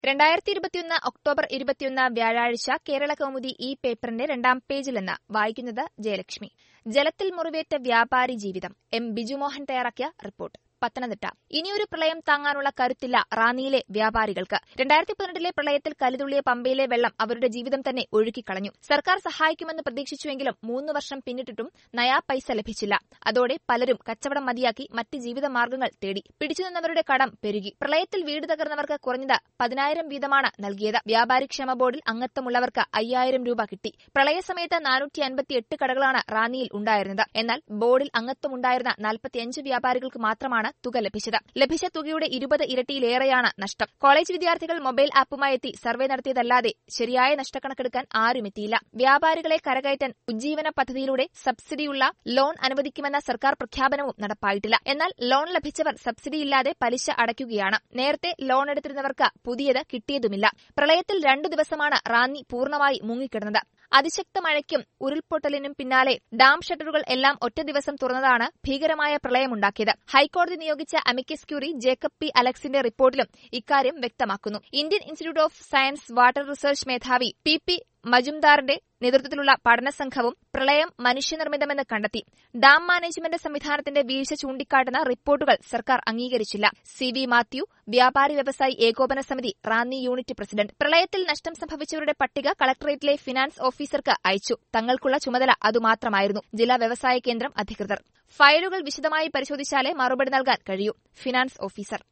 രണ്ടായിരത്തി ഇരുപത്തിയൊന്ന് ഒക്ടോബർ ഇരുപത്തിയൊന്ന് വ്യാഴാഴ്ച കേരള കൗമുദി ഈ പേപ്പറിന്റെ രണ്ടാം പേജിൽ നിന്ന് വായിക്കുന്നത് ജയലക്ഷ്മി ജലത്തിൽ മുറിവേറ്റ വ്യാപാരി ജീവിതം എം ബിജുമോഹൻ തയ്യാറാക്കിയ റിപ്പോർട്ട് പത്തനംതിട്ട ഇനിയൊരു പ്രളയം താങ്ങാനുള്ള കരുത്തില്ല റാന്നിയിലെ വ്യാപാരികൾക്ക് രണ്ടായിരത്തി പതിനെട്ടിലെ പ്രളയത്തിൽ കലിതുള്ളിയ പമ്പയിലെ വെള്ളം അവരുടെ ജീവിതം തന്നെ ഒഴുക്കിക്കളഞ്ഞു സർക്കാർ സഹായിക്കുമെന്ന് പ്രതീക്ഷിച്ചുവെങ്കിലും മൂന്ന് വർഷം പിന്നിട്ടിട്ടും നയാ പൈസ ലഭിച്ചില്ല അതോടെ പലരും കച്ചവടം മതിയാക്കി മറ്റ് ജീവിതമാർഗ്ഗങ്ങൾ തേടി പിടിച്ചുനിന്നവരുടെ കടം പെരുകി പ്രളയത്തിൽ വീട് തകർന്നവർക്ക് കുറഞ്ഞത് പതിനായിരം വീതമാണ് നൽകിയത് വ്യാപാരി ക്ഷേമ ബോർഡിൽ അംഗത്വമുള്ളവർക്ക് അയ്യായിരം രൂപ കിട്ടി പ്രളയസമയത്ത് നാനൂറ്റി അൻപത്തിയെട്ട് കടകളാണ് റാന്നിയിൽ ഉണ്ടായിരുന്നത് എന്നാൽ ബോർഡിൽ അംഗത്വമുണ്ടായിരുന്ന നാൽപ്പത്തിയഞ്ച് വ്യാപാരികൾക്ക് മാത്രമാണ് തുക ലഭിച്ചത് ലഭിച്ച തുകയുടെ ഇരുപത് ഇരട്ടിയിലേറെയാണ് നഷ്ടം കോളേജ് വിദ്യാർത്ഥികൾ മൊബൈൽ ആപ്പുമായി എത്തി സർവേ നടത്തിയതല്ലാതെ ശരിയായ നഷ്ടക്കണക്കെടുക്കാൻ ആരുമെത്തിയില്ല വ്യാപാരികളെ കരകയറ്റാൻ ഉജ്ജീവന പദ്ധതിയിലൂടെ സബ്സിഡിയുള്ള ലോൺ അനുവദിക്കുമെന്ന സർക്കാർ പ്രഖ്യാപനവും നടപ്പായിട്ടില്ല എന്നാൽ ലോൺ ലഭിച്ചവർ സബ്സിഡിയില്ലാതെ പലിശ അടയ്ക്കുകയാണ് നേരത്തെ ലോൺ എടുത്തിരുന്നവർക്ക് പുതിയത് കിട്ടിയതുമില്ല പ്രളയത്തിൽ രണ്ടു ദിവസമാണ് റാന്നി പൂർണ്ണമായി മുങ്ങിക്കിടന്നത് അതിശക്ത മഴയ്ക്കും ഉരുൾപൊട്ടലിനും പിന്നാലെ ഡാം ഷട്ടറുകൾ എല്ലാം ഒറ്റ ദിവസം തുറന്നതാണ് ഭീകരമായ പ്രളയമുണ്ടാക്കിയത് ഹൈക്കോടതി നിയോഗിച്ച അമിക്കസ് ക്യൂറി ജേക്കബ് പി അലക്സിന്റെ റിപ്പോർട്ടിലും ഇക്കാര്യം വ്യക്തമാക്കുന്നു Indian institute of science water research മേധാവി പി പി മജുംദാറിന്റെ നേതൃത്വത്തിലുള്ള പഠനസംഘവും പ്രളയം മനുഷ്യനിർമ്മിതമെന്ന് കണ്ടെത്തി ഡാം മാനേജ്മെന്റ് സംവിധാനത്തിന്റെ വീഴ്ച ചൂണ്ടിക്കാട്ടുന്ന റിപ്പോർട്ടുകൾ സർക്കാർ അംഗീകരിച്ചില്ല സി വി മാത്യു വ്യാപാരി വ്യവസായി ഏകോപന സമിതി റാന്നി യൂണിറ്റ് പ്രസിഡന്റ് പ്രളയത്തിൽ നഷ്ടം സംഭവിച്ചവരുടെ പട്ടിക കളക്ടറേറ്റിലെ ഫിനാൻസ് ഓഫീസർക്ക് അയച്ചു തങ്ങൾക്കുള്ള ചുമതല അതുമാത്രമായിരുന്നു ജില്ലാ വ്യവസായ കേന്ദ്രം അധികൃതർ ഫയലുകൾ വിശദമായി പരിശോധിച്ചാലേ മറുപടി നൽകാൻ കഴിയൂ ഫിനാൻസ് ഓഫീസർ